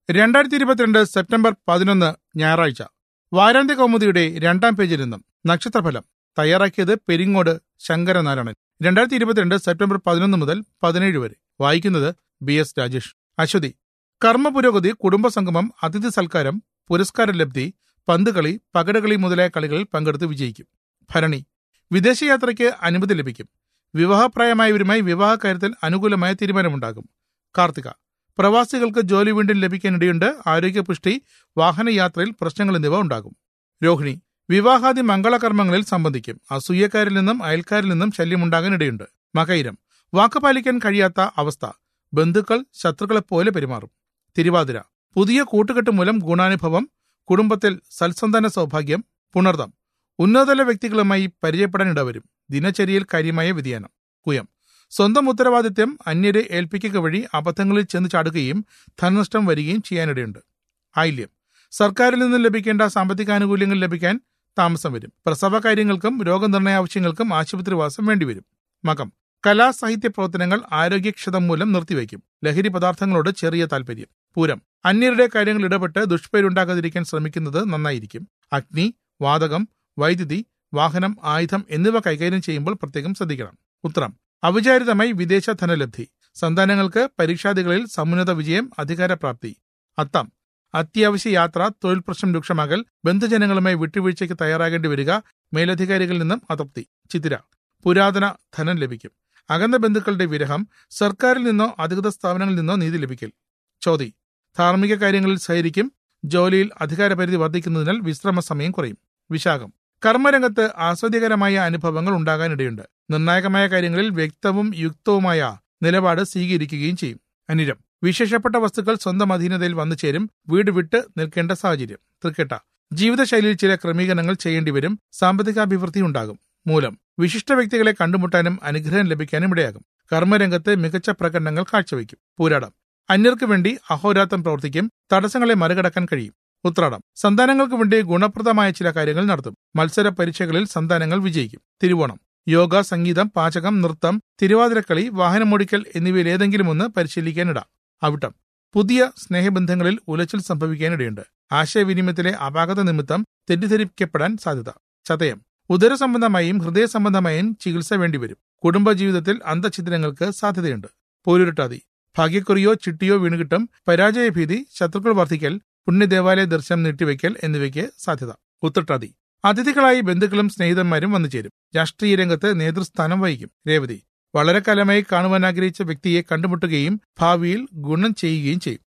രണ്ടായിരത്തി ഇരുപത്തിരണ്ട് സെപ്റ്റംബർ പതിനൊന്ന് ഞായറാഴ്ച വാരാന്ത്യ കൗമുദിയുടെ രണ്ടാം പേജിൽ നിന്നും നക്ഷത്രഫലം തയ്യാറാക്കിയത് പെരിങ്ങോട് ശങ്കരനാരായണൻ രണ്ടായിരത്തി ഇരുപത്തിരണ്ട് സെപ്റ്റംബർ പതിനൊന്ന് മുതൽ പതിനേഴ് വരെ വായിക്കുന്നത് ബി എസ് രാജേഷ് അശ്വതി കർമ്മ പുരോഗതി കുടുംബ സംഗമം അതിഥി സൽക്കാരം പുരസ്കാര ലബ്ധി പന്തുകളി പകടകളി മുതലായ കളികളിൽ പങ്കെടുത്ത് വിജയിക്കും ഭരണി വിദേശയാത്രയ്ക്ക് അനുമതി ലഭിക്കും വിവാഹപ്രായമായവരുമായി വിവാഹ കാര്യത്തിൽ അനുകൂലമായ തീരുമാനമുണ്ടാകും കാർത്തിക പ്രവാസികൾക്ക് ജോലി വീണ്ടും ലഭിക്കാനിടയുണ്ട് ആരോഗ്യപുഷ്ടി വാഹനയാത്രയിൽ പ്രശ്നങ്ങൾ എന്നിവ ഉണ്ടാകും രോഹിണി വിവാഹാദി മംഗളകർമ്മങ്ങളിൽ സംബന്ധിക്കും അസൂയക്കാരിൽ നിന്നും അയൽക്കാരിൽ നിന്നും ശല്യമുണ്ടാകാനിടയുണ്ട് മകയിരം വാക്ക് പാലിക്കാൻ കഴിയാത്ത അവസ്ഥ ബന്ധുക്കൾ ശത്രുക്കളെപ്പോലെ പെരുമാറും തിരുവാതിര പുതിയ കൂട്ടുകെട്ട് മൂലം ഗുണാനുഭവം കുടുംബത്തിൽ സൽസന്താന സൗഭാഗ്യം പുണർദം ഉന്നതതല വ്യക്തികളുമായി പരിചയപ്പെടാൻ ഇടവരും ദിനചര്യയിൽ കാര്യമായ വ്യതിയാനം കുയം സ്വന്തം ഉത്തരവാദിത്യം അന്യരെ ഏൽപ്പിക്കുക വഴി അബദ്ധങ്ങളിൽ ചെന്ന് ചാടുകയും ധനനഷ്ടം വരികയും ചെയ്യാനിടയുണ്ട് ആയില്യം സർക്കാരിൽ നിന്ന് ലഭിക്കേണ്ട സാമ്പത്തിക ആനുകൂല്യങ്ങൾ ലഭിക്കാൻ താമസം വരും പ്രസവ കാര്യങ്ങൾക്കും രോഗനിർണയ ആവശ്യങ്ങൾക്കും ആശുപത്രിവാസം വേണ്ടിവരും മകം കലാ സാഹിത്യ പ്രവർത്തനങ്ങൾ ആരോഗ്യക്ഷതം മൂലം നിർത്തിവെക്കും ലഹരി പദാർത്ഥങ്ങളോട് ചെറിയ താല്പര്യം പൂരം അന്യരുടെ കാര്യങ്ങൾ ഇടപെട്ട് ദുഷ്പേരുണ്ടാകാതിരിക്കാൻ ശ്രമിക്കുന്നത് നന്നായിരിക്കും അഗ്നി വാതകം വൈദ്യുതി വാഹനം ആയുധം എന്നിവ കൈകാര്യം ചെയ്യുമ്പോൾ പ്രത്യേകം ശ്രദ്ധിക്കണം ഉത്തരം അവിചാരിതമായി വിദേശ ധനലബ്ധി സന്താനങ്ങൾക്ക് പരീക്ഷാദികളിൽ സമുന്നത വിജയം അധികാരപ്രാപ്തി അത്തം അത്യാവശ്യ യാത്ര തൊഴിൽ പ്രശ്നം രൂക്ഷമാകൽ ബന്ധുജനങ്ങളുമായി വിട്ടുവീഴ്ചയ്ക്ക് തയ്യാറാകേണ്ടി വരിക മേലധികാരികളിൽ നിന്നും അതൃപ്തി ചിത്തിര പുരാതന ധനം ലഭിക്കും അകന്ന ബന്ധുക്കളുടെ വിരഹം സർക്കാരിൽ നിന്നോ അധികൃത സ്ഥാപനങ്ങളിൽ നിന്നോ നീതി ലഭിക്കൽ ചോതി ധാർമ്മിക കാര്യങ്ങളിൽ സഹകരിക്കും ജോലിയിൽ അധികാരപരിധി വർദ്ധിക്കുന്നതിനാൽ വിശ്രമ സമയം കുറയും വിശാഖം കർമ്മരംഗത്ത് ആസ്വാദ്യകരമായ അനുഭവങ്ങൾ ഉണ്ടാകാനിടയുണ്ട് നിർണായകമായ കാര്യങ്ങളിൽ വ്യക്തവും യുക്തവുമായ നിലപാട് സ്വീകരിക്കുകയും ചെയ്യും അനിരം വിശേഷപ്പെട്ട വസ്തുക്കൾ സ്വന്തം അധീനതയിൽ വന്നു ചേരും വീട് വിട്ട് നിൽക്കേണ്ട സാഹചര്യം തൃക്കെട്ട ജീവിതശൈലിയിൽ ചില ക്രമീകരണങ്ങൾ ചെയ്യേണ്ടി വരും സാമ്പത്തികാഭിവൃദ്ധി ഉണ്ടാകും മൂലം വിശിഷ്ട വ്യക്തികളെ കണ്ടുമുട്ടാനും അനുഗ്രഹം ലഭിക്കാനും ഇടയാകും കർമ്മരംഗത്ത് മികച്ച പ്രകടനങ്ങൾ കാഴ്ചവെക്കും പൂരാടം അന്യർക്ക് വേണ്ടി അഹോരാത്രം പ്രവർത്തിക്കും തടസ്സങ്ങളെ മറികടക്കാൻ കഴിയും ഉത്രാടം സന്താനങ്ങൾക്ക് വേണ്ടി ഗുണപ്രദമായ ചില കാര്യങ്ങൾ നടത്തും മത്സര പരീക്ഷകളിൽ സന്താനങ്ങൾ വിജയിക്കും തിരുവോണം യോഗ സംഗീതം പാചകം നൃത്തം തിരുവാതിരക്കളി വാഹനമോടിക്കൽ എന്നിവയിൽ ഏതെങ്കിലും ഒന്ന് പരിശീലിക്കാനിട അവിട്ടം പുതിയ സ്നേഹബന്ധങ്ങളിൽ ഉലച്ചിൽ സംഭവിക്കാനിടയുണ്ട് ആശയവിനിമയത്തിലെ അപാകത നിമിത്തം തെറ്റിദ്ധരിക്കപ്പെടാൻ സാധ്യത ചതയം ഉദര സംബന്ധമായും ഹൃദയ സംബന്ധമായും ചികിത്സ വേണ്ടിവരും കുടുംബജീവിതത്തിൽ അന്തഛിദ്രങ്ങൾക്ക് സാധ്യതയുണ്ട് പോരുരുട്ടാതി ഭാഗ്യക്കുറിയോ ചിട്ടിയോ വീണുകിട്ടും പരാജയഭീതി ശത്രുക്കൾ വർദ്ധിക്കൽ പുണ്യദേവാലയ ദർശനം നീട്ടിവെക്കൽ എന്നിവയ്ക്ക് സാധ്യത ഉത്രട്ടാതി അതിഥികളായി ബന്ധുക്കളും സ്നേഹിതന്മാരും വന്നു ചേരും രാഷ്ട്രീയ രംഗത്ത് നേതൃസ്ഥാനം വഹിക്കും രേവതി വളരെ കാലമായി കാണുവാൻ ആഗ്രഹിച്ച വ്യക്തിയെ കണ്ടുമുട്ടുകയും ഭാവിയിൽ ഗുണം ചെയ്യുകയും ചെയ്യും